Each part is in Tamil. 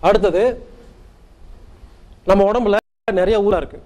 அடுத்தது நம்ம உடம்புல நிறைய ஊரா இருக்கு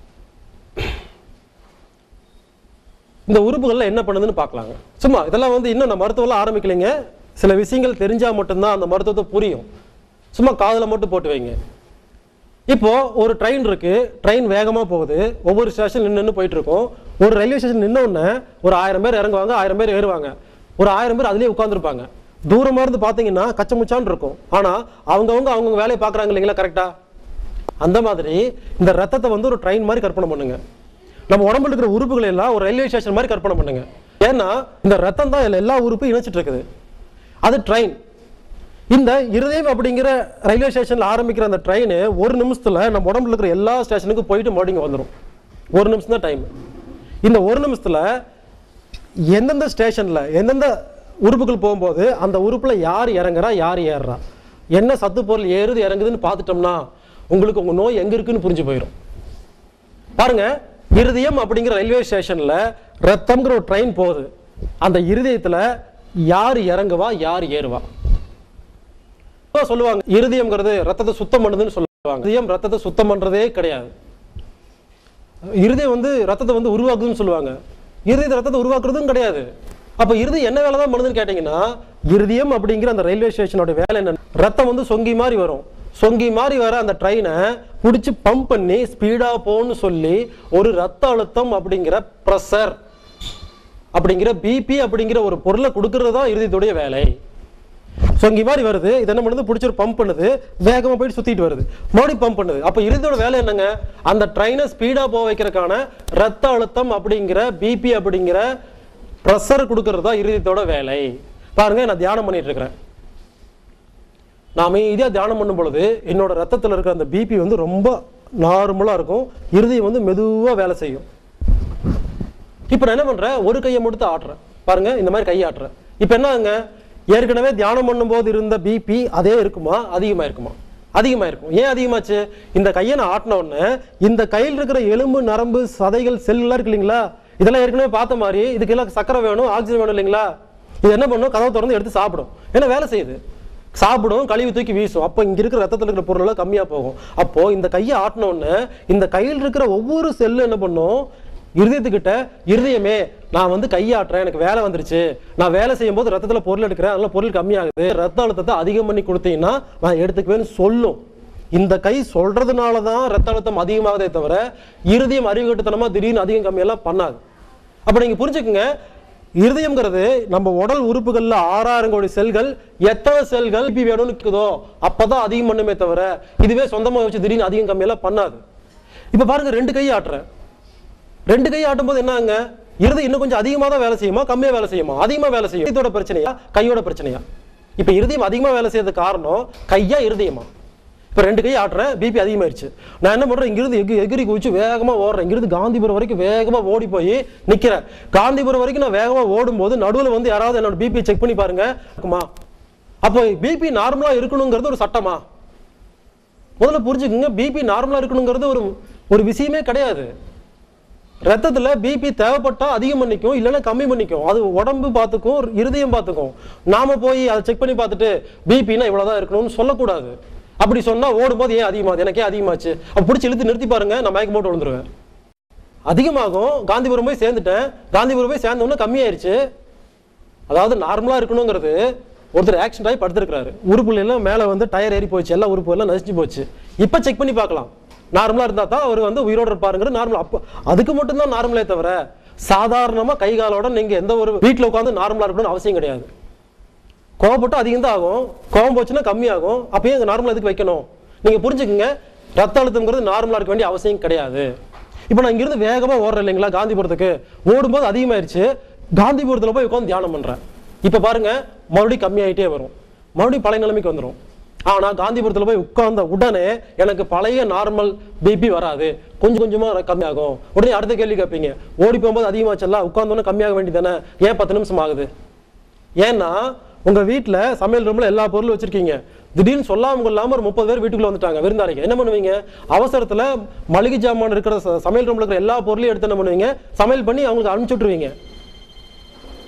இந்த உறுப்புகள்ல என்ன பண்ணுதுன்னு பார்க்கலாங்க சும்மா இதெல்லாம் வந்து இன்னும் நான் மருத்துவம்லாம் ஆரம்பிக்கலைங்க சில விஷயங்கள் தெரிஞ்சா மட்டும்தான் அந்த மருத்துவத்தை புரியும் சும்மா காதுல மட்டும் போட்டு வைங்க இப்போ ஒரு ட்ரெயின் இருக்கு ட்ரெயின் வேகமா போகுது ஒவ்வொரு ஸ்டேஷன் நின்று நின்று போயிட்டு இருக்கும் ஒரு ரயில்வே ஸ்டேஷன் நின்ன உடனே ஒரு ஆயிரம் பேர் இறங்குவாங்க ஆயிரம் பேர் ஏறுவாங்க ஒரு ஆயிரம் பேர் அதுலயே உட்காந்துருப்பாங்க தூரமா இருந்து பாத்தீங்கன்னா கச்சமுச்சான்னு இருக்கும் ஆனா அவங்கவங்க அவங்கவுங்க வேலையை பார்க்கறாங்க இல்லைங்களா கரெக்டா அந்த மாதிரி இந்த ரத்தத்தை வந்து ஒரு ட்ரெயின் மாதிரி கற்பனை பண்ணுங்க நம்ம உடம்புல இருக்கிற உறுப்புகளை எல்லாம் ஒரு ரயில்வே ஸ்டேஷன் மாதிரி கற்பனை பண்ணுங்க ஏன்னா இந்த ரத்தம் தான் இதுல எல்லா உறுப்பும் இணைச்சிட்டு இருக்குது அது ட்ரெயின் இந்த இருதயம் அப்படிங்கிற ரயில்வே ஸ்டேஷன்ல ஆரம்பிக்கிற அந்த ட்ரெயின் ஒரு நிமிஷத்துல நம்ம உடம்புல இருக்கிற எல்லா ஸ்டேஷனுக்கும் போயிட்டு மறுபடியும் வந்துடும் ஒரு நிமிஷம் தான் டைம் இந்த ஒரு நிமிஷத்துல எந்தெந்த ஸ்டேஷன்ல எந்தெந்த உறுப்புகள் போகும்போது அந்த உறுப்புல யார் இறங்குறா யார் ஏறுறா என்ன சத்து பொருள் ஏறுது இறங்குதுன்னு பார்த்துட்டோம்னா உங்களுக்கு உங்க நோய் எங்க இருக்குன்னு புரிஞ்சு போயிடும் பாருங்க இருதயம் அப்படிங்கிற ரயில்வே ஸ்டேஷன்ல ரத்தம்ங்கிற ஒரு ட்ரெயின் போகுது அந்த இருதயத்துல யார் இறங்குவா யார் ஏறுவா இப்போ சொல்லுவாங்க இருதயம்ங்கிறது ரத்தத்தை சுத்தம் பண்ணுதுன்னு சொல்லுவாங்க இருதயம் ரத்தத்தை சுத்தம் பண்றதே கிடையாது இருதயம் வந்து ரத்தத்தை வந்து உருவாக்குதுன்னு சொல்லுவாங்க இருதயத்தை ரத்தத்தை உருவாக்குறதும் கிடையாது அப்ப இருதயம் என்ன வேலை தான் பண்ணுதுன்னு கேட்டீங்கன்னா இருதயம் அப்படிங்கிற அந்த ரயில்வே ஸ்டேஷனோட வேலை என்ன ரத்தம் வந்து சொங்கி மாதிரி வரும் சொங்கி மாதிரி வர அந்த ட்ரெயினை பிடிச்சி பம்ப் பண்ணி ஸ்பீடா போன்னு சொல்லி ஒரு ரத்த அழுத்தம் அப்படிங்கிற ப்ரெஷர் அப்படிங்கிற பிபி அப்படிங்கிற ஒரு பொருளை கொடுக்கறது தான் இருதயத்துடைய வேலை சொங்கி மாதிரி வருது இது என்ன பண்ணுது பிடிச்சி ஒரு பம்ப் பண்ணுது வேகமா போயிட்டு சுத்திட்டு வருது மறுபடியும் பம்ப் பண்ணுது அப்ப இருதயோட வேலை என்னங்க அந்த ட்ரெயினை ஸ்பீடா போக வைக்கிறதுக்கான ரத்த அழுத்தம் அப்படிங்கிற பிபி அப்படிங்கிற ப்ரெஷர் கொடுக்கறது தான் இருதயத்தோட வேலை பாருங்க நான் தியானம் பண்ணிட்டு இருக்கிறேன் நான் அமைதியாக தியானம் பண்ணும் பொழுது என்னோட ரத்தத்தில் இருக்கிற அந்த பிபி வந்து ரொம்ப நார்மலாக இருக்கும் இருதயம் வந்து மெதுவாக வேலை செய்யும் இப்போ நான் என்ன பண்றேன் ஒரு கையை மட்டும் ஆட்டுறேன் பாருங்க இந்த மாதிரி கையை ஆட்டுறேன் இப்போ என்னங்க ஏற்கனவே தியானம் பண்ணும்போது இருந்த பிபி அதே இருக்குமா அதிகமா இருக்குமா அதிகமா இருக்கும் ஏன் அதிகமாச்சு இந்த கையை நான் ஆட்டின உடனே இந்த கையில் இருக்கிற எலும்பு நரம்பு சதைகள் செல்லாம் இருக்கு இல்லைங்களா இதெல்லாம் ஏற்கனவே பார்த்த மாதிரி இதுக்கெல்லாம் சக்கரை வேணும் ஆக்சிஜன் வேணும் இல்லைங்களா இது என்ன பண்ணும் கதவை திறந்து எடுத்து சாப்பிடும் ஏன்னா வேலை செய்யுது சாப்பிடும் கழிவு தூக்கி வீசும் அப்போ இங்க இருக்கிற ரத்தத்தில் இருக்கிற பொருள் எல்லாம் கம்மியா போகும் அப்போ இந்த கையை ஆட்டின உடனே இந்த கையில் இருக்கிற ஒவ்வொரு செல்லு என்ன பண்ணும் இருதயத்துக்கிட்ட இருதயமே நான் வந்து கையாட்டுறேன் எனக்கு வேலை வந்துருச்சு நான் வேலை செய்யும் போது ரத்தத்துல பொருள் எடுக்கிறேன் அதனால பொருள் கம்மியாகுது ரத்த அழுத்தத்தை அதிகம் பண்ணி கொடுத்தீங்கன்னா நான் எடுத்துக்குவேன்னு சொல்லும் இந்த கை சொல்றதுனால தான் ரத்த அழுத்தம் அதிகமாகுதே தவிர இருதயம் அறிவுகட்டுத்தனமா திடீர்னு அதிகம் கம்மியெல்லாம் பண்ணாது அப்ப நீங்க புரிஞ்சுக்குங்க இருதயம்ங்கிறது நம்ம உடல் உறுப்புகள்ல ஆறாயிரம் கோடி செல்கள் எத்தனை செல்கள் பி வேணும்னு இருக்குதோ அப்பதான் அதிகம் பண்ணுமே தவிர இதுவே சொந்தமா வச்சு திடீர்னு அதிகம் கம்மியெல்லாம் பண்ணாது இப்ப பாருங்க ரெண்டு கை ஆட்டுறேன் ரெண்டு கை ஆட்டும் போது என்னங்க இருதயம் இன்னும் கொஞ்சம் அதிகமா தான் வேலை செய்யுமா கம்மியா வேலை செய்யுமா அதிகமா வேலை செய்யும் இதோட பிரச்சனையா கையோட பிரச்சனையா இப்ப இருதயம் அதிகமா வேலை செய்யறதுக்கு காரணம் கையா இருதயமா இப்ப ரெண்டு கை ஆட்டுறேன் பிபி அதிகமாயிருச்சு நான் என்ன பண்றேன் இங்கிருந்து எகு எகிரி குதிச்சு வேகமா ஓடுறேன் இங்கிருந்து காந்திபுரம் வரைக்கும் வேகமா ஓடி போய் நிக்கிறேன் காந்திபுரம் வரைக்கும் நான் வேகமா ஓடும்போது நடுவுல வந்து யாராவது என்னோட பிபி செக் பண்ணி பாருங்க இருக்குமா அப்போ பிபி நார்மலா இருக்கணுங்கிறது ஒரு சட்டமா முதல்ல புரிஞ்சுக்குங்க பிபி நார்மலா இருக்கணுங்கிறது ஒரு ஒரு விஷயமே கிடையாது ரத்தத்துல பிபி தேவைப்பட்டா அதிகம் பண்ணிக்கும் இல்லைன்னா கம்மி பண்ணிக்கும் அது உடம்பு பார்த்துக்கும் இருதயம் பார்த்துக்கும் நாம போய் அதை செக் பண்ணி பார்த்துட்டு பிபினா இவ்வளவுதான் இருக்கணும்னு சொல்லக்கூடாது அப்படி சொன்னா ஓடும்போது ஏன் அதிகமாகுது எனக்கே அதிகமாச்சு அப்ப பிடிச்சி இழுத்து நிறுத்தி பாருங்க நான் மயக்கம் போட்டு விழுந்துருவேன் அதிகமாகும் காந்திபுரம் போய் சேர்ந்துட்டேன் காந்திபுரம் போய் சேர்ந்த உடனே கம்மியாயிருச்சு அதாவது நார்மலா இருக்கணுங்கிறது ஒருத்தர் ஆக்சிடென்ட் ஆகி படுத்திருக்கிறாரு உறுப்புல எல்லாம் மேல வந்து டயர் ஏறி போச்சு எல்லா உறுப்பு எல்லாம் நசிச்சு போச்சு இப்ப செக் பண்ணி பார்க்கலாம் நார்மலா இருந்தா தான் அவர் வந்து உயிரோட இருப்பாருங்கிறது நார்மல் அப்போ அதுக்கு மட்டும்தான் நார்மலே தவிர சாதாரணமா கை காலோட நீங்க எந்த ஒரு வீட்டுல உட்காந்து நார்மலா இருக்கணும்னு அவசியம் கிடையாது கோவப்பட்டு அதிகம் தான் ஆகும் கோவம் போச்சுன்னா கம்மியாகும் அப்பயே இங்க நார்மலா எதுக்கு வைக்கணும் நீங்க புரிஞ்சுக்குங்க ரத்த அழுத்தம்ங்கிறது நார்மலா இருக்க வேண்டிய அவசியம் கிடையாது இப்போ நான் இங்கிருந்து வேகமா ஓடுறேன் இல்லைங்களா காந்திபுரத்துக்கு ஓடும்போது அதிகமாயிருச்சு காந்திபுரத்துல போய் உட்காந்து தியானம் பண்றேன் இப்ப பாருங்க மறுபடியும் கம்மியாயிட்டே வரும் மறுபடியும் பழைய நிலைமைக்கு வந்துரும் ஆனா காந்திபுரத்துல போய் உட்கார்ந்த உடனே எனக்கு பழைய நார்மல் பிபி வராது கொஞ்சம் கொஞ்சமா கம்மியாகும் உடனே அடுத்த கேள்வி கேட்பீங்க ஓடி போகும்போது அதிகமாச்சல்ல உட்கார்ந்தோன்னே கம்மியாக வேண்டியதானே ஏன் பத்து நிமிஷம் ஆகுது ஏன்னா உங்க வீட்ல சமையல் ரூம்ல எல்லா பொருளும் வச்சிருக்கீங்க திடீர்னு சொல்லாம கொள்ளாம ஒரு முப்பது பேர் வீட்டுக்குள்ள வந்துட்டாங்க விருந்தாளிங்க என்ன பண்ணுவீங்க அவசரத்துல மளிகை ஜாமான் இருக்கிற ச- சமையல் ரூம்ல இருக்கிற எல்லா பொருளையும் எடுத்து என்ன பண்ணுவீங்க சமையல் பண்ணி அவங்களுக்கு அனுப்பிச்சு விட்டுருவீங்க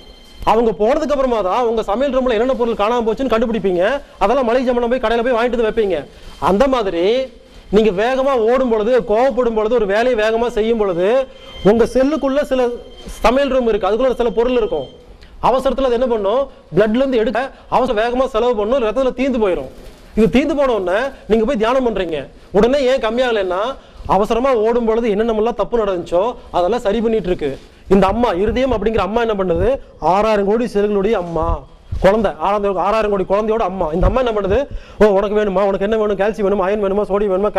அவங்க போனதுக்கு அப்புறமா தான் உங்க சமையல் ரூம்ல என்னென்ன பொருள் காணாம போச்சுன்னு கண்டுபிடிப்பீங்க அதெல்லாம் மளிகை ஜாமான் போய் கடையில போய் வாங்கிட்டு வந்து வைப்பீங்க அந்த மாதிரி நீங்க வேகமா ஓடும் பொழுது கோவப்படும் பொழுது ஒரு வேலையை வேகமா செய்யும் பொழுது உங்க செல்லுக்குள்ள சில சமையல் ரூம் இருக்கு அதுக்குள்ள சில பொருள் இருக்கும் அவசரத்துல அது என்ன பண்ணும் பிளட்ல இருந்து எடுக்க அவசரம் வேகமா செலவு பண்ணும் ரத்தத்துல தீந்து போயிடும் இது தீந்து போன உடனே நீங்க போய் தியானம் பண்றீங்க உடனே ஏன் கம்மியாகலைன்னா அவசரமா ஓடும் பொழுது என்னென்னமெல்லாம் தப்பு நடந்துச்சோ அதெல்லாம் சரி பண்ணிட்டு இருக்கு இந்த அம்மா இருதயம் அப்படிங்கிற அம்மா என்ன பண்ணுது ஆறாயிரம் கோடி செல்களுடைய அம்மா குழந்தை ஆறாயிரம் ஆறாயிரம் கோடி குழந்தையோட அம்மா இந்த அம்மா என்ன பண்ணுது ஓ உனக்கு வேணுமா உனக்கு என்ன வேணும் கால்சியம் வேணுமா அயன் வேணுமா சோடியம் வேணுமா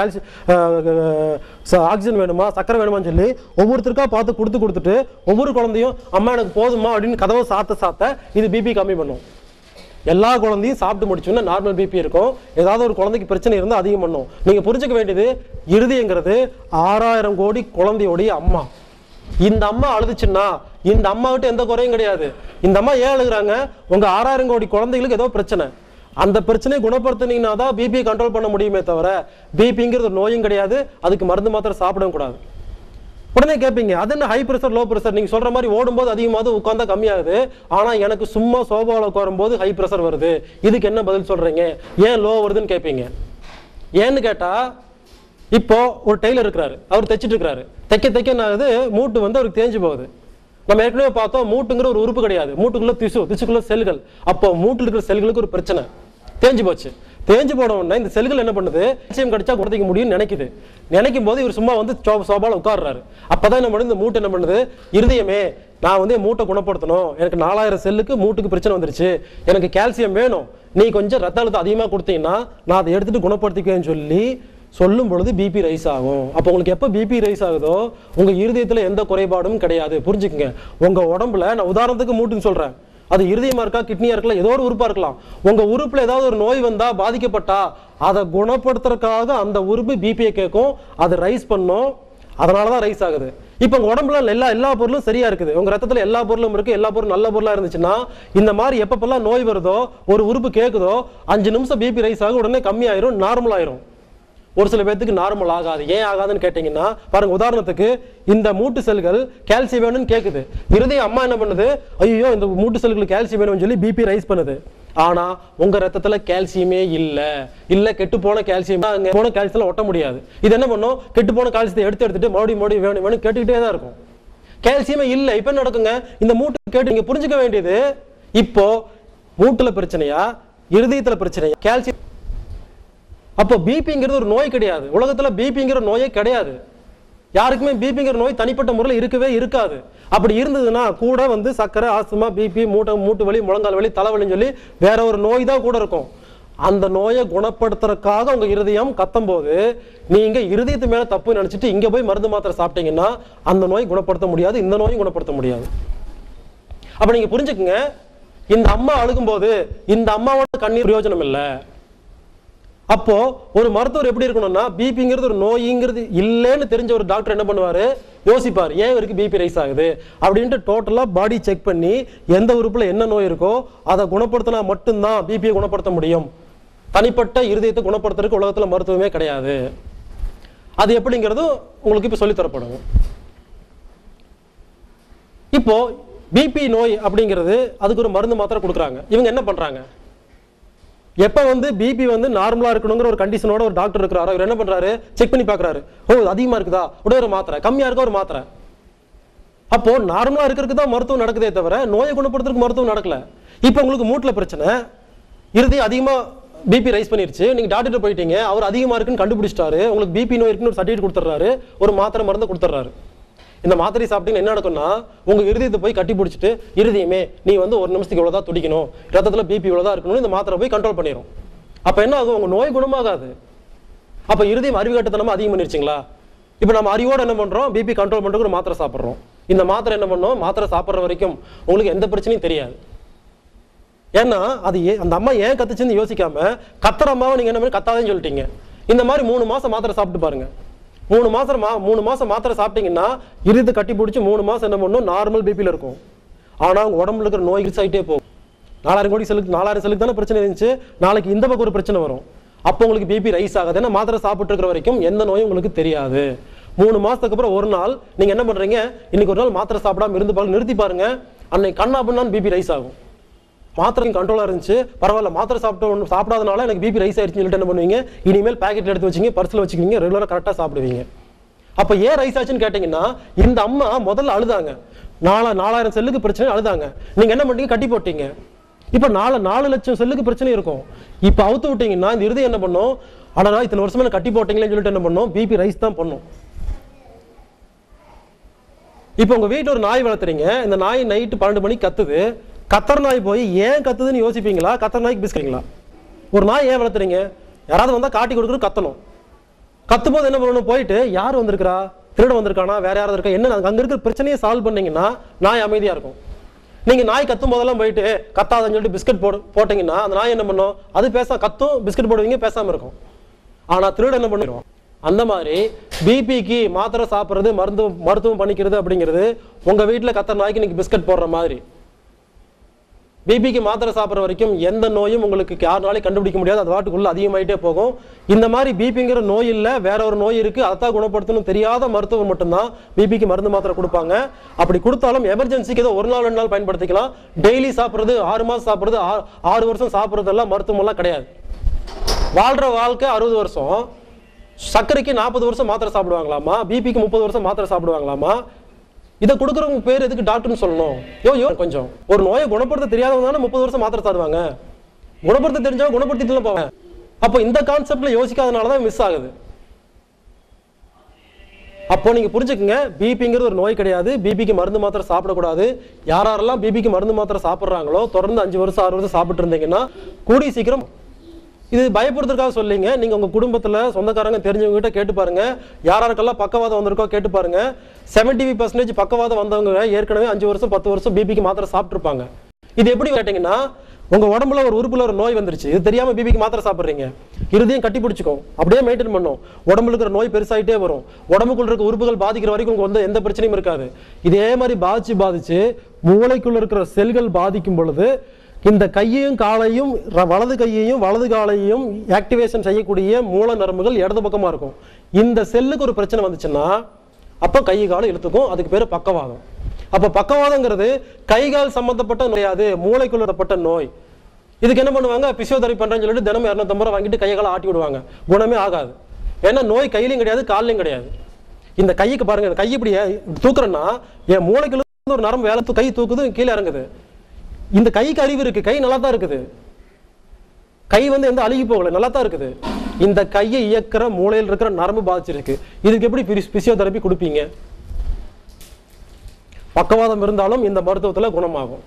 கால்சியம் ஆக்சிஜன் வேணுமா சக்கரை வேணுமான்னு சொல்லி ஒவ்வொருத்தருக்கா பார்த்து கொடுத்து கொடுத்துட்டு ஒவ்வொரு குழந்தையும் அம்மா எனக்கு போதுமா அப்படின்னு கதவை சாத்த சாத்த இது பிபி கம்மி பண்ணும் எல்லா குழந்தையும் சாப்பிட்டு முடிச்சோன்னா நார்மல் பிபி இருக்கும் ஏதாவது ஒரு குழந்தைக்கு பிரச்சனை இருந்தால் அதிகம் பண்ணும் நீங்கள் புரிஞ்சுக்க வேண்டியது இருதயங்கிறது ஆறாயிரம் கோடி குழந்தையோடைய அம்மா இந்த அம்மா அழுதுச்சுன்னா இந்த அம்மாகிட்ட எந்த குறையும் கிடையாது இந்த அம்மா ஏன் அழுகுறாங்க உங்க ஆறாயிரம் கோடி குழந்தைகளுக்கு ஏதோ பிரச்சனை அந்த பிரச்சனையை குணப்படுத்தினீங்கன்னா தான் பிபியை கண்ட்ரோல் பண்ண முடியுமே தவிர பிபிங்கிறது ஒரு நோயும் கிடையாது அதுக்கு மருந்து மாத்திரை சாப்பிடவும் கூடாது உடனே கேட்பீங்க அது என்ன ஹை ப்ரெஷர் லோ ப்ரெஷர் நீங்க சொல்ற மாதிரி ஓடும்போது அதிகமாவது உட்காந்தா கம்மியாகுது ஆனா எனக்கு சும்மா சோபாவில் உட்காரும்போது ஹை ப்ரெஷர் வருது இதுக்கு என்ன பதில் சொல்றீங்க ஏன் லோ வருதுன்னு கேட்பீங்க ஏன்னு கேட்டா இப்போ ஒரு டெய்லர் இருக்கிறாரு அவர் தைச்சிட்டு இருக்கிறாரு தைக்க தைக்க நான் இது மூட்டு வந்து அவருக்கு தேஞ்சு போகுது நம்ம ஏற்கனவே பார்த்தோம் மூட்டுங்கிற ஒரு உறுப்பு கிடையாது மூட்டுக்குள்ள திசு திசுக்குள்ள செல்கள் அப்போ மூட்டுல இருக்கிற செல்களுக்கு ஒரு பிரச்சனை தேஞ்சு போச்சு தேஞ்சு போன உடனே இந்த செல்கள் என்ன பண்ணுது நிச்சயம் கிடைச்சா குறைக்க முடியும்னு நினைக்குது நினைக்கும் போது இவர் சும்மா வந்து சோ- சோபால உட்கார்றாரு அப்பதான் என்ன பண்ணுது இந்த மூட்டை என்ன பண்ணுது இருதயமே நான் வந்து என் மூட்டை குணப்படுத்தணும் எனக்கு நாலாயிரம் செல்லுக்கு மூட்டுக்கு பிரச்சனை வந்துருச்சு எனக்கு கால்சியம் வேணும் நீ கொஞ்சம் ரத்த அழுத்தம் அதிகமாக கொடுத்தீங்கன்னா நான் அதை எடுத்துட்டு குணப்படுத்திக்குவேன்னு சொல்லி சொல்லும் பொழுது பிபி ரைஸ் ஆகும் அப்போ உங்களுக்கு எப்போ பிபி ரைஸ் ஆகுதோ உங்க இருதயத்துல எந்த குறைபாடும் கிடையாது புரிஞ்சுக்கங்க உங்க உடம்புல நான் உதாரணத்துக்கு மூட்டுன்னு சொல்றேன் அது இருதயமா இருக்கா கிட்னியா இருக்கலாம் ஏதோ ஒரு உறுப்பா இருக்கலாம் உங்க உறுப்புல ஏதாவது ஒரு நோய் வந்தா பாதிக்கப்பட்டா அதை குணப்படுத்துறதுக்காக அந்த உறுப்பு பிபியை கேட்கும் அது ரைஸ் பண்ணும் அதனால தான் ரைஸ் ஆகுது இப்போ உங்க உடம்புல எல்லா எல்லா பொருளும் சரியா இருக்குது உங்க ரத்தத்துல எல்லா பொருளும் இருக்கு எல்லா பொருளும் நல்ல பொருளா இருந்துச்சுன்னா இந்த மாதிரி எப்பப்பெல்லாம் நோய் வருதோ ஒரு உறுப்பு கேட்குதோ அஞ்சு நிமிஷம் பிபி ரைஸ் ஆகும் உடனே கம்மியாயிரும் நார்மல் ஆயிரும் ஒரு சில பேர்த்துக்கு நார்மல் ஆகாது ஏன் ஆகாதுன்னு கேட்டிங்கன்னா பாருங்க உதாரணத்துக்கு இந்த மூட்டு செல்கள் கால்சியம் வேணும்னு கேட்குது இருதயம் அம்மா என்ன பண்ணுது ஐயோ இந்த மூட்டு செல்களுக்கு கால்சியம் வேணும்னு சொல்லி பிபி ரைஸ் பண்ணுது ஆனா உங்க ரத்தத்துல கால்சியமே இல்ல இல்ல கெட்டு போன கால்சியம் அங்க போன கால்சியம் ஒட்ட முடியாது இது என்ன பண்ணும் கெட்டு போன கால்சியத்தை எடுத்து எடுத்துட்டு மறுபடியும் மறுபடியும் வேணும் வேணும் கேட்டுக்கிட்டே தான் இருக்கும் கால்சியமே இல்ல இப்ப என்ன நடக்குங்க இந்த மூட்டு கேட்டு நீங்க புரிஞ்சுக்க வேண்டியது இப்போ மூட்டுல பிரச்சனையா இருதயத்துல பிரச்சனையா கால்சியம் அப்போ பிபிங்கிறது ஒரு நோய் கிடையாது உலகத்துல பிபிங்கிற நோயே கிடையாது யாருக்குமே பிபிங்கிற நோய் தனிப்பட்ட முறையில் இருக்கவே இருக்காது அப்படி இருந்ததுன்னா கூட வந்து சக்கரை ஆஸ்துமா பிபி மூட்டை மூட்டு வலி முழங்கால் வலி தலைவலின்னு சொல்லி வேற ஒரு நோய் தான் கூட இருக்கும் அந்த நோயை குணப்படுத்துறதுக்காக உங்க இருதயம் கத்தும் போது நீங்க இருதயத்து மேல தப்பு நினைச்சிட்டு இங்க போய் மருந்து மாத்திரை சாப்பிட்டீங்கன்னா அந்த நோய் குணப்படுத்த முடியாது இந்த நோயும் குணப்படுத்த முடியாது அப்ப நீங்க புரிஞ்சுக்குங்க இந்த அம்மா அழுகும்போது இந்த அம்மாவோட கண்ணீர் பிரயோஜனம் இல்லை அப்போ ஒரு மருத்துவர் எப்படி இருக்கணும்னா பிபிங்கிறது ஒரு நோய்ங்கிறது இல்லைன்னு தெரிஞ்ச ஒரு டாக்டர் என்ன பண்ணுவாரு யோசிப்பார் ஏன் இவருக்கு பிபி ரைஸ் ஆகுது அப்படின்ட்டு டோட்டலா பாடி செக் பண்ணி எந்த உறுப்புல என்ன நோய் இருக்கோ அதை குணப்படுத்தினா மட்டும்தான் பிபியை குணப்படுத்த முடியும் தனிப்பட்ட இருதயத்தை குணப்படுத்துறதுக்கு உலகத்துல மருத்துவமே கிடையாது அது எப்படிங்கிறது உங்களுக்கு இப்ப சொல்லித் தரப்படும் இப்போ பிபி நோய் அப்படிங்கிறது அதுக்கு ஒரு மருந்து மாத்திரை கொடுக்குறாங்க இவங்க என்ன பண்றாங்க எப்ப வந்து பிபி வந்து நார்மலா இருக்கணுங்கிற ஒரு கண்டிஷனோட ஒரு டாக்டர் இருக்கிறாரோ அவர் என்ன பண்றாரு செக் பண்ணி பார்க்கறாரு ஓ இது அதிகமா இருக்குதா உடனே ஒரு மாத்திரை கம்மியா இருக்க ஒரு மாத்திரை அப்போ நார்மலா இருக்கிறதுக்கு தான் மருத்துவம் நடக்குதே தவிர நோயை குணப்படுத்துறதுக்கு மருத்துவம் நடக்கல இப்போ உங்களுக்கு மூட்டுல பிரச்சனை இருதயம் அதிகமா பிபி ரைஸ் பண்ணிருச்சு நீங்க டாக்டர் போயிட்டீங்க அவர் அதிகமா இருக்குன்னு கண்டுபிடிச்சிட்டாரு உங்களுக்கு பிபி நோய் இருக்குன்னு ஒரு சர்டிஃபிகேட் கொடுத்துறாரு ஒரு மாத்திரை மருந்து கொடுத்துறாரு இந்த மாத்திரை சாப்பிட்டீங்கன்னா என்ன நடக்கும்னா உங்க இருதயத்தை போய் கட்டி பிடிச்சிட்டு இருதயமே நீ வந்து ஒரு நிமிஷத்துக்கு இவ்வளவுதான் துடிக்கணும் ரத்தத்துல பிபி இவ்வளவுதான் இருக்கணும்னு இந்த மாத்திரை போய் கண்ட்ரோல் பண்ணிடும் அப்ப என்ன ஆகும் உங்க நோய் குணமாகாது அப்ப இருதயம் அறிவுகட்டத்தனமா அதிகம் பண்ணிருச்சுங்களா இப்போ நம்ம அறிவோட என்ன பண்றோம் பிபி கண்ட்ரோல் பண்றதுக்கு ஒரு மாத்திரை சாப்பிடுறோம் இந்த மாத்திரை என்ன பண்ணோம் மாத்திரை சாப்பிடுற வரைக்கும் உங்களுக்கு எந்த பிரச்சனையும் தெரியாது ஏன்னா அது ஏ அந்த அம்மா ஏன் கத்துச்சுன்னு யோசிக்காம கத்துற அம்மாவை நீங்க என்ன பண்ணி கத்தாதேன்னு சொல்லிட்டீங்க இந்த மாதிரி மூணு மாசம் மாத்திரை சாப்பிட்டு பாருங்க மூணு மாசம் மா மூணு மாசம் மாத்திரை சாப்பிட்டீங்கன்னா இருது கட்டி பிடிச்சி மூணு மாசம் என்ன பண்ணும் நார்மல் பிபியில் இருக்கும் ஆனா உங்க உடம்புல இருக்கிற நோய் ரிச் ஆகிட்டே போகும் நாலாயிரம் கோடி செலுக்கு நாலாயிரம் செலுக்கு தானே பிரச்சனை இருந்துச்சு நாளைக்கு இந்த பக்கம் ஒரு பிரச்சனை வரும் அப்போ உங்களுக்கு பிபி ரைஸ் ஆகாது ஏன்னா மாத்திரை சாப்பிட்டு இருக்கிற வரைக்கும் எந்த நோயும் உங்களுக்கு தெரியாது மூணு மாசத்துக்கு அப்புறம் ஒரு நாள் நீங்க என்ன பண்றீங்க இன்னைக்கு ஒரு நாள் மாத்திரை சாப்பிடாம இருந்து பாருங்க நிறுத்தி பாருங்க அன்னைக்கு கண்ணா பண்ணான்னு பிபி ரைஸ் ஆகும் மாத்திரை கண்ட்ரோலாக இருந்துச்சு பரவாயில்ல மாத்திரை சாப்பிட்டு ஒன்று சாப்பிடாதனால எனக்கு பிபி ரைஸ் ஆயிடுச்சுன்னு சொல்லிட்டு என்ன பண்ணுவீங்க இனிமேல் பேக்கெட் எடுத்து வச்சிங்க பர்ஸில் வச்சுக்கிங்க ரெகுலராக கரெக்டாக சாப்பிடுவீங்க அப்போ ஏன் ரைஸ் ஆச்சுன்னு கேட்டிங்கன்னா இந்த அம்மா முதல்ல அழுதாங்க நாலா நாலாயிரம் செல்லுக்கு பிரச்சனை அழுதாங்க நீங்கள் என்ன பண்ணீங்க கட்டி போட்டீங்க இப்போ நாலு நாலு லட்சம் செல்லுக்கு பிரச்சனை இருக்கும் இப்போ அவுத்து விட்டீங்கன்னா இந்த இருதயம் என்ன பண்ணும் அடடா இத்தனை வருஷமா நான் கட்டி போட்டீங்களேன்னு சொல்லிட்டு என்ன பண்ணும் பிபி ரைஸ் தான் பண்ணும் இப்போ உங்க வீட்டில் ஒரு நாய் வளர்த்துறீங்க இந்த நாய் நைட்டு பன்னெண்டு மணிக்கு கத்துது கத்தர் நாய் போய் ஏன் கத்துதுன்னு யோசிப்பீங்களா கத்தர் நாய்க்கு பிஸ்கிறீங்களா ஒரு நாய் ஏன் வளர்த்துறீங்க யாராவது வந்தா காட்டி கொடுக்குறது கத்தணும் கத்தும் போது என்ன பண்ணணும் போயிட்டு யார் வந்திருக்கிறா திருட வந்திருக்கானா வேற யாராவது இருக்கா என்ன அங்க இருக்கிற பிரச்சனையை சால்வ் பண்ணீங்கன்னா நாய் அமைதியா இருக்கும் நீங்க நாய் கத்தும் போதெல்லாம் போயிட்டு கத்தாதன்னு சொல்லிட்டு பிஸ்கட் போடு போட்டீங்கன்னா அந்த நாய் என்ன பண்ணும் அது பேச கத்தும் பிஸ்கட் போடுவீங்க பேசாம இருக்கும் ஆனா திருட என்ன பண்ணிடுவோம் அந்த மாதிரி பிபிக்கு மாத்திரை சாப்பிட்றது மருந்து மருத்துவம் பண்ணிக்கிறது அப்படிங்கிறது உங்க வீட்டில் கத்துற நாய்க்கு இன்னைக்கு பிஸ்கட் போடுற மாதிரி பிபிக்கு மாத்திரை சாப்பிட்ற வரைக்கும் எந்த நோயும் உங்களுக்கு யாருனாலையும் கண்டுபிடிக்க முடியாது அது வாட்டுக்குள்ள அதிகமாயிட்டே போகும் இந்த மாதிரி பிபிங்கிற நோய் இல்லை வேற ஒரு நோய் இருக்கு அதான் குணப்படுத்தணும் தெரியாத மருத்துவர் மட்டும்தான் பிபிக்கு மருந்து மாத்திரை கொடுப்பாங்க அப்படி கொடுத்தாலும் எமர்ஜென்சிக்கு ஏதோ ஒரு நாள் ரெண்டு நாள் பயன்படுத்திக்கலாம் டெய்லி சாப்பிட்றது ஆறு மாசம் சாப்பிட்றது ஆ- ஆறு வருஷம் சாப்பிட்றதெல்லாம் மருத்துவம் எல்லாம் கிடையாது வாழ்ற வாழ்க்கை அறுபது வருஷம் சர்க்கரைக்கு நாற்பது வருஷம் மாத்திரை சாப்பிடுவாங்களாமா பிபிக்கு முப்பது வருஷம் மாத்திரை சாப்பிடுவாங்களாமா இதை கொடுக்குறவங்க பேர் எதுக்கு டாக்டர்னு சொல்லணும் யோ யோ கொஞ்சம் ஒரு நோயை குணப்படுத்த தெரியாதவங்க தானே முப்பது வருஷம் மாத்திரை சாப்பிடுவாங்க குணப்படுத்த தெரிஞ்சவங்க குணப்படுத்திட்டு போவேன் அப்போ இந்த கான்செப்ட்ல யோசிக்காதனால தான் மிஸ் ஆகுது அப்போ நீங்க புரிஞ்சுக்குங்க பிபிங்கிறது ஒரு நோய் கிடையாது பிபிக்கு மருந்து மாத்திரை சாப்பிடக்கூடாது யார் யாரெல்லாம் பிபிக்கு மருந்து மாத்திரை சாப்பிட்றாங்களோ தொடர்ந்து அஞ்சு வருஷம் ஆறு வருஷம் சாப்பிட்டு இருந்தீங்கன்னா கூடிய சீக்கிரம் இது பயப்படுறதுக்காக சொல்லிங்க நீங்க உங்க குடும்பத்துல சொந்தக்காரங்க தெரிஞ்சவங்க கிட்ட கேட்டு பாருங்க யார் யாருக்கெல்லாம் பக்கவாதம் வந்திருக்கோ கேட்டு பாருங்க செவன்டி பர்சன்டேஜ் பக்கவாதம் வந்தவங்க ஏற்கனவே அஞ்சு வருஷம் பத்து வருஷம் பிபிக்கு மாத்திரை சாப்பிட்டுருப்பாங்க இது எப்படி கேட்டீங்கன்னா உங்க உடம்புல ஒரு உறுப்புல ஒரு நோய் வந்துருச்சு இது தெரியாம பிபிக்கு மாத்திரை சாப்பிடுறீங்க இருதையும் கட்டி பிடிச்சிக்கும் அப்படியே மெயின்டைன் பண்ணும் உடம்புல இருக்கிற நோய் பெருசாயிட்டே வரும் உடம்புக்குள்ள இருக்க உறுப்புகள் பாதிக்கிற வரைக்கும் உங்களுக்கு வந்து எந்த பிரச்சனையும் இருக்காது இதே மாதிரி பாதிச்சு பாதிச்சு மூளைக்குள்ள இருக்கிற செல்கள் பாதிக்கும் பொழுது இந்த கையையும் காலையும் ர- வலது கையையும் வலது காலையும் ஆக்டிவேஷன் செய்யக்கூடிய மூல நரம்புகள் இடது பக்கமா இருக்கும் இந்த செல்லுக்கு ஒரு பிரச்சனை வந்துச்சுன்னா அப்போ கை காலம் இழுத்துக்கும் அதுக்கு பேரு பக்கவாதம் அப்போ பக்கவாதங்கிறது கை கால் சம்பந்தப்பட்ட நோயாது மூளைக்குள்ளப்பட்ட நோய் இதுக்கு என்ன பண்ணுவாங்க பிசியோதெரபி பண்றேன்னு சொல்லிட்டு தினமும் இரநூத்தம்பது ரூபா வாங்கிட்டு கையை காலை ஆட்டி விடுவாங்க குணமே ஆகாது ஏன்னா நோய் கையிலையும் கிடையாது கால்லையும் கிடையாது இந்த கைக்கு பாருங்க இந்த கை இப்படி தூக்குறேன்னா என் மூளைக்குள்ள இருந்து ஒரு நரம்பு வேலை தூ- கை தூக்குது கீழே இறங்குது இந்த கைக்கு அறிவு இருக்கு கை நல்லா தான் இருக்குது கை வந்து எந்த அழுகி போகல நல்லா தான் இருக்குது இந்த கையை இயக்குற மூளையில் இருக்கிற நரம்பு பாதிச்சிருக்கு இதுக்கு எப்படி பிசியோதெரபி கொடுப்பீங்க பக்கவாதம் இருந்தாலும் இந்த மருத்துவத்துல குணமாகும்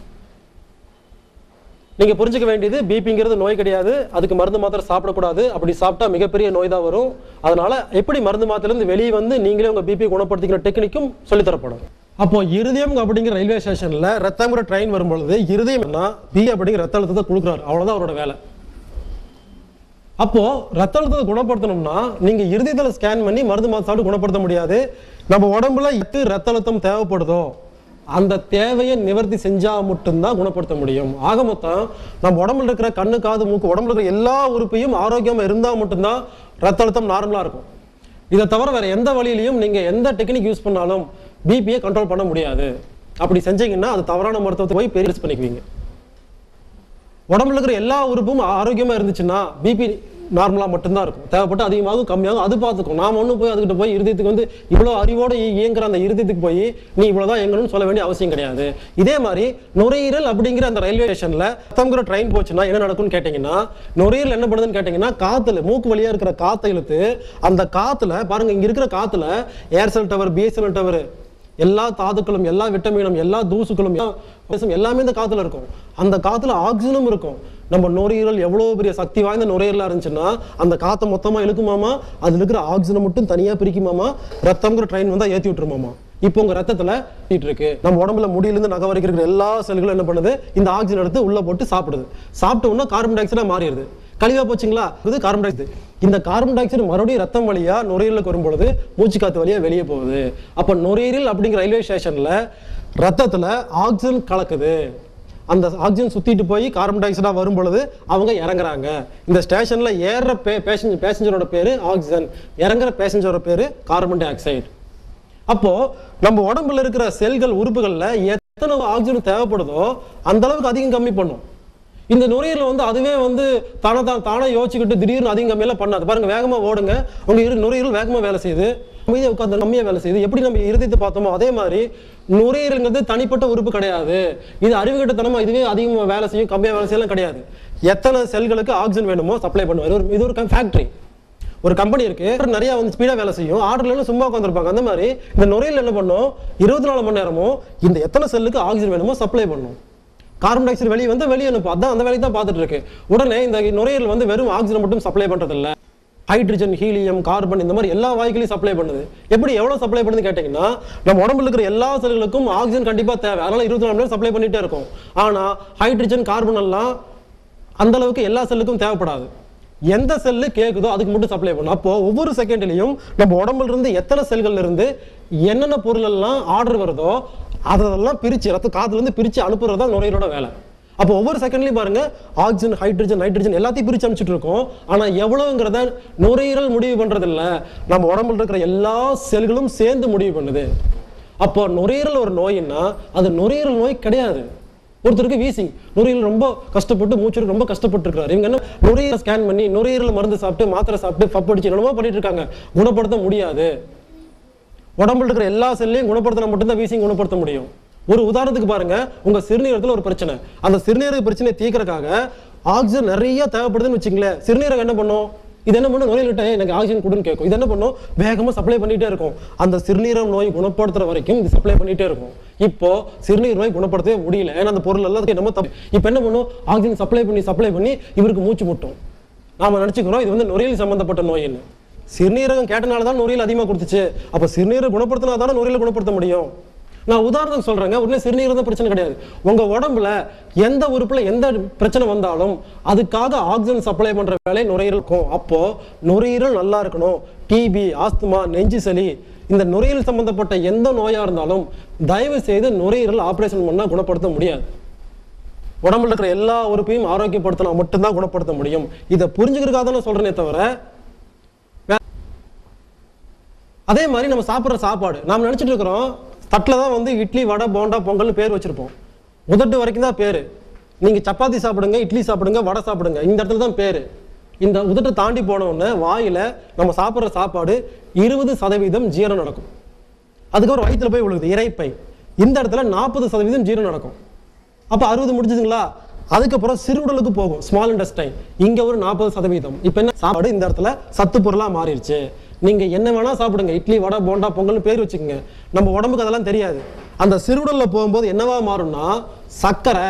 நீங்க புரிஞ்சுக்க வேண்டியது பிபிங்கிறது நோய் கிடையாது அதுக்கு மருந்து மாத்திரை சாப்பிடக்கூடாது அப்படி சாப்பிட்டா மிகப்பெரிய நோய் தான் வரும் அதனால எப்படி மருந்து மாத்திரையிலிருந்து வெளியே வந்து நீங்களே உங்க பிபி குணப்படுத்திக்கிற டெக்னிக்கும் சொல்லித்தரப்படும் அப்போ இருதயம் அப்படிங்கிற ரயில்வே ஸ்டேஷன்ல ரத்தங்கிற ட்ரெயின் வரும்பொழுது இருதயம்னா பி அப்படிங்கிற ரத்த அழுத்தத்தை கொடுக்குறாரு அவ்வளவுதான் அவரோட வேலை அப்போ ரத்த அழுத்தத்தை குணப்படுத்தணும்னா நீங்க இருதயத்துல ஸ்கேன் பண்ணி மருந்து மாத்திரை சாப்பிட்டு குணப்படுத்த முடியாது நம்ம உடம்புல எட்டு ரத்த அழுத்தம் தேவைப்படுதோ அந்த தேவையை நிவர்த்தி செஞ்சா மட்டும்தான் குணப்படுத்த முடியும் ஆக மொத்தம் நம்ம உடம்புல இருக்கிற கண்ணு காது மூக்கு உடம்புல இருக்கிற எல்லா உறுப்பையும் ஆரோக்கியமா இருந்தா மட்டும்தான் ரத்த அழுத்தம் நார்மலா இருக்கும் இதை தவிர வேற எந்த வழியிலையும் நீங்க எந்த டெக்னிக் யூஸ் பண்ணாலும் பிபியை கண்ட்ரோல் பண்ண முடியாது அப்படி செஞ்சீங்கன்னா அது தவறான மருத்துவத்தை போய் பெரிய பண்ணிக்குவீங்க உடம்புல இருக்கிற எல்லா உறுப்பும் ஆரோக்கியமா இருந்துச்சுன்னா பிபி நார்மலா மட்டும்தான் இருக்கும் தேவைப்பட்டு அதிகமாகும் கம்மியாகும் அது பார்த்துக்கும் நாம ஒன்றும் போய் அதுக்கிட்ட போய் இருதயத்துக்கு வந்து இவ்வளோ அறிவோட இ- இயங்குற அந்த இருதயத்துக்கு போய் நீ இவ்வளவுதான் இயங்கணும்னு சொல்ல வேண்டிய அவசியம் கிடையாது இதே மாதிரி நுரையீரல் அப்படிங்கிற அந்த ரயில்வே ஸ்டேஷன்ல ரத்தம்ங்கிற ட்ரெயின் போச்சுன்னா என்ன நடக்கும்னு கேட்டீங்கன்னா நுரையீரல் என்ன பண்ணுதுன்னு கேட்டீங்கன்னா காத்துல மூக்கு வழியா இருக்கிற காத்தை இழுத்து அந்த காத்துல பாருங்க இங்க இருக்கிற காத்துல ஏர்செல் டவர் பிஎஸ்என்எல் டவர் எல்லா தாதுக்களும் எல்லா விட்டமினும் எல்லா தூசுக்களும் எல்லா விஷம் எல்லாமே இந்த காத்துல இருக்கும் அந்த காத்துல ஆக்சிஜனும் இருக்கும் நம்ம நுரையீரல் எவ்வளவு பெரிய சக்தி வாய்ந்த நுரையீரலா இருந்துச்சுன்னா அந்த காத்தை மொத்தமா இழுக்குமாமா அதுல இருக்கிற ஆக்சிஜனை மட்டும் தனியா பிரிக்குமாமா ரத்தம்ங்கிற ட்ரெயின் வந்தா ஏத்தி விட்டுருமாமா இப்போ உங்க ரத்தத்துல சுத்திட்டு இருக்கு நம்ம உடம்புல முடியிலிருந்து நகை வரைக்கும் இருக்கிற எல்லா செல்களும் என்ன பண்ணுது இந்த ஆக்சிஜன் எடுத்து உள்ள போட்டு சாப்பிடுது சாப்பிட்ட உடனே கார்பன் டை ஆக்சைடா மாறிடுது கழிவா போச்சுங்களா இது கார்பன் டை ஆக்சைடு இந்த கார்பன் டை ஆக்சைடு மறுபடியும் ரத்தம் வழியா நுரையீரலுக்கு வரும் பொழுது மூச்சு காத்து வழியா வெளியே போகுது அப்ப நுரையீரல் அப்படிங்கிற ரயில்வே ஸ்டேஷன்ல ரத்தத்துல ஆக்சிஜன் கலக்குது அந்த ஆக்சிஜன் சுத்திட்டு போய் கார்பன் டை ஆக்சைடா வரும் பொழுது அவங்க இறங்குறாங்க இந்த ஸ்டேஷன்ல ஏறுற பே பேசஞ்சர் பேசஞ்சரோட பேரு ஆக்சிஜன் இறங்குற பேசஞ்சரோட பேரு கார்பன் டை ஆக்சைடு அப்போ நம்ம உடம்புல இருக்கிற செல்கள் உறுப்புகள்ல எத்தனை ஆக்சிஜன் தேவைப்படுதோ அந்த அளவுக்கு அதிகம் கம்மி பண்ணும் இந்த நுரையீரல் வந்து அதுவே வந்து தானே தான் தானே யோசிச்சுக்கிட்டு திடீர்னு அதிகம் கம்மியெல்லாம் பண்ணாது பாருங்க வேகமா ஓடுங்க உங்க இரு நுரையீரல் வேகமா வேலை செய்யுது அமைதியாக உட்காந்து கம்மியா வேலை செய்யுது எப்படி நம்ம இருதயத்தை பார்த்தோமோ அதே மாதிரி நுரையீரல்ங்கிறது தனிப்பட்ட உறுப்பு கிடையாது இது அறிவுகட்டத்தனமா இதுவே அதிகமாக வேலை செய்யும் கம்மியா வேலை செய்யலாம் கிடையாது எத்தனை செல்களுக்கு ஆக்சிஜன் வேணுமோ சப்ளை பண்ணுவார் ஒரு இது ஒரு ஃபேக்டரி ஒரு கம்பெனி இருக்கு order நிறைய வந்து ஸ்பீடா வேலை செய்யும் ஆர்டர்ல சும்மா உட்காந்துருப்பாங்க அந்த மாதிரி இந்த நுரையீரல் என்ன பண்ணும் இருபத்தி நாலு மணி நேரமும் இந்த எத்தனை செல்லுக்கு ஆக்சிஜன் வேணுமோ சப்ளை பண்ணும் கார்பன் டை ஆக்சைடு வெளியே வந்து வெளியே அனுப்பும் அதான் அந்த வேலையை தான் பார்த்துட்டு இருக்கு உடனே இந்த நுரையீரல் வந்து வெறும் ஆக்சிஜன் மட்டும் சப்ளை பண்றது இல்ல ஹைட்ரஜன் ஹீலியம் கார்பன் இந்த மாதிரி எல்லா வாயுக்களையும் சப்ளை பண்ணுது எப்படி எவ்வளவு சப்ளை பண்ணுது கேட்டீங்கன்னா நம்ம உடம்புல இருக்கிற எல்லா செல்களுக்கும் ஆக்சிஜன் கண்டிப்பா தேவை அதனால இருபத்தி நாலு மணி நேரம் சப்ளை பண்ணிட்டே இருக்கும் ஆனா ஹைட்ரஜன் கார்பன் எல்லாம் அந்த அளவுக்கு எல்லா செல்லுக்கும் தேவைப்படாது எந்த செல்லு கேக்குதோ அதுக்கு மட்டும் சப்ளை பண்ணும் அப்போ ஒவ்வொரு செகண்ட்லயும் நம்ம உடம்புல இருந்து எத்தனை செல்கள்ல இருந்து என்னென்ன பொருள் எல்லாம் ஆர்டர் வருதோ அதெல்லாம் பிரிச்சு ரத்த காதுல இருந்து பிரிச்சு அனுப்புறது தான் நுரையீரலோட வேலை அப்போ ஒவ்வொரு செகண்ட்லயும் பாருங்க ஆக்சிஜன் ஹைட்ரஜன் நைட்ரஜன் எல்லாத்தையும் பிரிச்சு அனுப்பிச்சிட்டு இருக்கோம் ஆனா எவ்வளவுங்கிறத நுரையீரல் முடிவு பண்றது இல்ல நம்ம உடம்புல இருக்கிற எல்லா செல்களும் சேர்ந்து முடிவு பண்ணுது அப்போ நுரையீரல் ஒரு நோயின்னா அது நுரையீரல் நோய் கிடையாது ஒருத்தருக்கு வீசிங் நுரையீரல் ரொம்ப கஷ்டப்பட்டு மூச்சு ரொம்ப கஷ்டப்பட்டு இருக்காரு இவங்க என்ன நுரையீரல் ஸ்கேன் பண்ணி நுரையீரல் மருந்து சாப்பிட்டு மாத்திரை சாப்பிட்டு பப் அடிச்சு என்னமோ பண்ணிட்டு இருக்காங்க குணப்படுத்த முடியாது உடம்புல இருக்கிற எல்லா செல்லையும் குணப்படுத்தினா மட்டும்தான் வீசிங் குணப்படுத்த முடியும் ஒரு உதாரணத்துக்கு பாருங்க உங்க சிறுநீரகத்துல ஒரு பிரச்சனை அந்த சிறுநீரக பிரச்சனையை தீர்க்கறதுக்காக ஆக்சிஜன் நிறைய தேவைப்படுதுன்னு வச்சுங்களேன் சிறுநீரகம் என்ன பண்ணும் இது என்ன பண்ணும் நோயில்கிட்ட எனக்கு ஆக்சிஜன் கொடுன்னு கேட்கும் இது என்ன பண்ணும் வேகமா சப்ளை பண்ணிட்டே இருக்கும் அந்த சிறுநீரகம் நோய் குணப்படுத்துற வரைக்கும் இது சப்ளை பண்ணிட்டே இருக்கும் இப்போ சிறுநீர் நோய் குணப்படுத்தவே முடியல ஏன்னா அந்த பொருள் எல்லாத்துக்கும் என்னமோ தப்பு இப்போ என்ன பண்ணும் ஆக்சிஜன் சப்ளை பண்ணி சப்ளை பண்ணி இவருக்கு மூச்சு முட்டும் நாம நினைச்சுக்கிறோம் இது வந்து நுரையீரல் சம்பந்தப்பட்ட நோயின்னு சிறுநீரகம் கேட்டனால தான் நுரையீரல் அதிகமாக கொடுத்துச்சு அப்போ சிறுநீரகம் குணப்படுத்தினா தானே நுரையீரல் குணப்படுத்த முடியும் நான் உதாரணத்துக்கு சொல்றேங்க உடனே சிறுநீரகம் தான் பிரச்சனை கிடையாது உங்க உடம்புல எந்த உறுப்புல எந்த பிரச்சனை வந்தாலும் அதுக்காக ஆக்சிஜன் சப்ளை பண்ற வேலை நுரையீரல் இருக்கும் அப்போ நுரையீரல் நல்லா இருக்கணும் டிபி ஆஸ்துமா நெஞ்சு சளி இந்த நுரையீரல் சம்பந்தப்பட்ட எந்த நோயா இருந்தாலும் தயவு செய்து நுரையீரல் ஆபரேஷன் பண்ணா குணப்படுத்த முடியாது உடம்புல இருக்கிற எல்லா உறுப்பையும் ஆரோக்கியப்படுத்தினா மட்டும்தான் குணப்படுத்த முடியும் இதை புரிஞ்சுக்கிறதுக்காக தான் நான் சொல்றேனே தவிர வே- அதே மாதிரி நம்ம சாப்பிட்ற சாப்பாடு நாம் நினைச்சிட்டு இருக்கிறோம் தட்டில் தான் வந்து இட்லி வடை போண்டா பொங்கல்னு பேர் வச்சிருப்போம் உதட்டு வரைக்கும் தான் பேர் நீங்க சப்பாத்தி சாப்பிடுங்க இட்லி சாப்பிடுங்க வடை சாப்பிடுங்க இந்த இடத்துல தான் பேர் இந்த உதட்டை தாண்டி போன உடனே வாயில நம்ம சாப்பிட்ற சாப்பாடு இருபது சதவீதம் ஜீரணம் நடக்கும் அதுக்கப்புறம் வயித்துல போய் விழுகுது இறைப்பை இந்த இடத்துல நாற்பது சதவீதம் ஜீரணம் நடக்கும் அப்ப அறுபது முடிஞ்சதுங்களா அதுக்கப்புறம் சிறுகுடலுக்கு போகும் ஸ்மால் இன்டெஸ்டைன் இங்க ஒரு நாற்பது சதவீதம் இப்ப என்ன சாப்பாடு இந்த இடத்துல சத்து பொருளா மாறிடுச்சு நீங்க என்ன வேணா சாப்பிடுங்க இட்லி வடை போண்டா பொங்கல்னு பேர் வச்சுக்கோங்க நம்ம உடம்புக்கு அதெல்லாம் தெரியாது அந்த சிறுகுடல்ல போகும்போது என்னவா மாறும்னா சர்க்கரை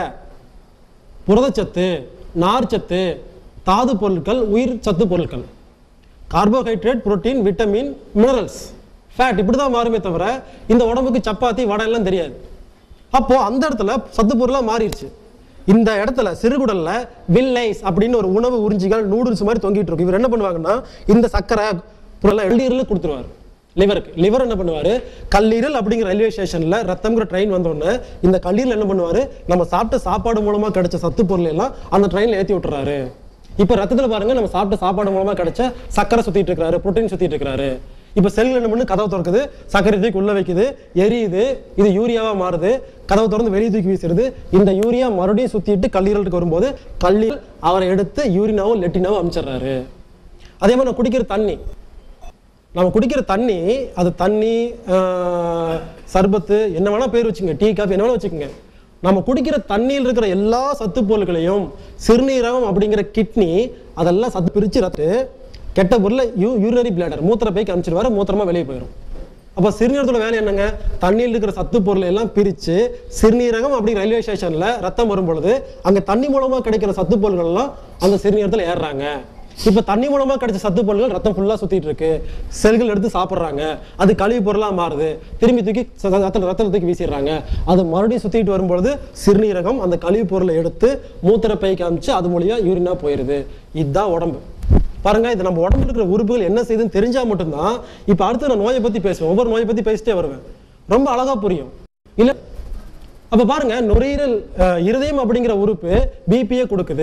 புரதச்சத்து நார்ச்சத்து தாது பொருட்கள் உயிர் சத்து பொருட்கள் carbohydrate protein vitamin minerals fat இப்படி தான் மாறுமே தவிர இந்த உடம்புக்கு சப்பாத்தி வடை எல்லாம் தெரியாது அப்போ அந்த இடத்துல சத்து பொருளாக மாறிடுச்சு இந்த இடத்துல சிறுகுடல்ல வில்லைஸ் அப்படின்னு ஒரு உணவு உறிஞ்சிகள் நூடுல்ஸ் மாதிரி தொங்கிட்டு இருக்கும் இவர் என்ன பண்ணுவாங்கன்னா இந்த சக்கரை பொருளை எல்லீரல் கொடுத்துருவாரு லிவருக்கு லிவர் என்ன பண்ணுவாரு கல்லீரல் அப்படிங்கிற ரயில்வே ஸ்டேஷன்ல ரத்தம்ங்கிற ட்ரெயின் வந்த உடனே இந்த கல்லீரல் என்ன பண்ணுவாரு நம்ம சாப்பிட்ட சாப்பாடு மூலமா கிடைச்ச சத்து பொருள் எல்லாம் அந்த ட்ரெயின்ல ஏத்தி விட்டுறாரு இப்ப ரத்தத்துல பாருங்க நம்ம சாப்பிட்ட சாப்பாடு மூலமா கிடைச்ச சக்கரை சுத்திட்டு இருக்காரு புரோட்டீன் சுத்திட்டு இருக்காரு இப்ப செல் என்ன பண்ணு கதவை திறக்குது சர்க்கரை தூக்கி உள்ள வைக்குது எரியுது இது யூரியாவா மாறுது கதவை திறந்து வெளியே தூக்கி வீசுறது இந்த யூரியா மறுபடியும் சுத்திட்டு கல்லீரலுக்கு வரும்போது கல்லீரல் அவரை எடுத்து யூரினாவோ லெட்டினாவோ அமைச்சிடுறாரு அதே மாதிரி நான் குடிக்கிற தண்ணி நம்ம குடிக்கிற தண்ணி அது தண்ணி ஆஹ், சர்பத்து என்ன வேணா பேர் வச்சுங்க டீ காஃபி என்ன வேணா வச்சுக்கோங்க நம்ம குடிக்கிற தண்ணியில் இருக்கிற எல்லா சத்து பொருட்களையும் சிறுநீரகம் அப்படிங்கிற கிட்னி அதெல்லாம் சத்து பிரிச்சு ரத்து கெட்ட பொருளை யூ யூரினரி பிளாடர் மூத்திர பைக்கு அனுப்பிச்சிருவாரு மூத்திரமா வெளியே போயிடும் அப்போ சிறுநீரகத்தோட வேலை என்னங்க தண்ணியில் இருக்கிற சத்து பொருளை எல்லாம் பிரித்து சிறுநீரகம் அப்படி ரயில்வே ஸ்டேஷனில் ரத்தம் வரும் பொழுது அங்கே தண்ணி மூலமாக கிடைக்கிற சத்து பொருட்கள் எல்லாம் அந்த சிறுநீரகத்தில் ஏறுறாங்க இப்போ தண்ணி மூலமாக கிடைச்ச சத்து பொருட்கள் ரத்தம் ஃபுல்லாக சுற்றிட்டு இருக்கு செல்கள் எடுத்து சாப்பிட்றாங்க அது கழிவு பொருளாக மாறுது திரும்பி தூக்கி ச- ரத்த ரத்தத்தை தூக்கி வீசிடுறாங்க அது மறுபடியும் சுற்றிட்டு வரும்பொழுது சிறுநீரகம் அந்த கழிவு பொருளை எடுத்து மூத்திர பைக்கு அமிச்சு அது மூலியா யூரினா போயிடுது இதுதான் உடம்பு பாருங்க இது நம்ம உடம்புல இருக்கிற உறுப்புகள் என்ன செய்யுதுன்னு தெரிஞ்சா மட்டும்தான் இப்போ அடுத்து நான் நோயை பத்தி பேசுவேன் ஒவ்வொரு நோயை பத்தி பேசிட்டே வருவேன் ரொம்ப அழகா புரியும் இல்ல அப்ப பாருங்க நுரையீரல் அஹ், இருதயம் அப்படிங்கிற உறுப்பு பிபியை கொடுக்குது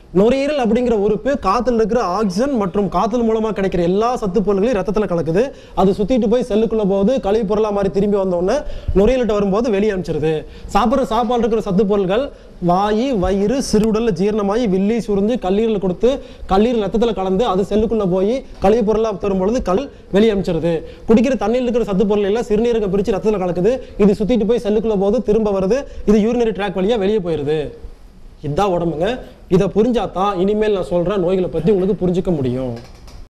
நுரையீரல் அப்படிங்கிற உறுப்பு காத்துல இருக்கிற ஆக்சிஜன் மற்றும் காத்துல மூலமா கிடைக்கிற எல்லா சத்து பொருள்களையும் ரத்தத்துல கலக்குது அது சுத்திட்டு போய் செல்லுக்குள்ள போகுது கழிவு பொருளா மாதிரி திரும்பி வந்த உடனே நுரையீரல்கிட்ட வரும்போது வெளியே அனுப்பிச்சிருது சாப்பிட்ற சாப்பாடு இருக்கிற சத்து பொருள்கள் வாயு வயிறு சிறுவுடல்ல ஜீரணமாகி வில்லி சுரிஞ்சு கல்லீரல் கொடுத்து கல்லீரல் ரத்தத்துல கலந்து அது செல்லுக்குள்ள போய் கழிவு பொருளா தரும் பொழுது கல் வெளியே அனுப்பிச்சிருது குடிக்கிற தண்ணியில் இருக்கிற சத்து பொருள் எல்லாம் சிறுநீரகம் பிரிச்சு ரத்தத்துல கலக்குது இது சுத்திட்டு போய் செல்லுக்குள்ள போகுது திரும்ப வருது இது யூரினரி ட்ராக் வழியா வெளியே போயிருது இதுதான் உடம்புங்க இதை புரிஞ்சாதான் இனிமேல் நான் சொல்ற நோய்களை பத்தி உங்களுக்கு புரிஞ்சுக்க முடியும்